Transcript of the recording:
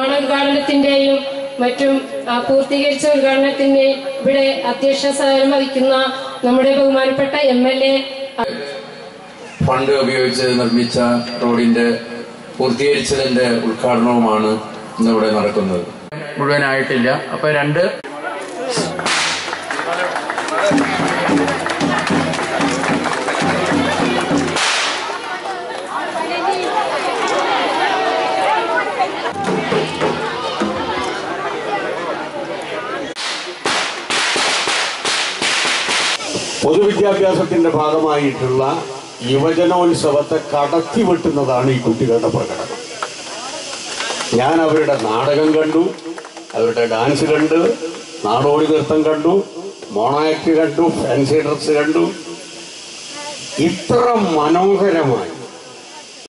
നിർമ്മാണ ഉദ്ഘാടനത്തിന്റെയും മറ്റും ആ, പൂർത്തീകരിച്ച ഉദ്ഘാടനത്തിന്റെയും ഇവിടെ അധ്യക്ഷ സ്ഥാനം വഹിക്കുന്ന നമ്മുടെ ബഹുമാനപ്പെട്ട എം എൽ എ ഫണ്ട് ഉപയോഗിച്ച് നിർമ്മിച്ച റോഡിന്റെ പൂർത്തീകരിച്ചതിന്റെ ഉദ്ഘാടനവുമാണ് ഇന്നിവിടെ നടക്കുന്നത് മുഴുവനായിട്ടില്ല അപ്പൊ രണ്ട് പൊതുവിദ്യാഭ്യാസത്തിന്റെ ഭാഗമായിട്ടുള്ള യുവജനോത്സവത്തെ കടത്തിവെട്ടുന്നതാണ് ഈ കുട്ടികളുടെ പ്രകടനം ഞാൻ അവരുടെ നാടകം കണ്ടു അവരുടെ ഡാൻസ് കണ്ടു നാടോടി നൃത്തം കണ്ടു മോണാക്ട് കണ്ടു ഫാൻസി ഡ്രസ് കണ്ടു ഇത്ര മനോഹരമായി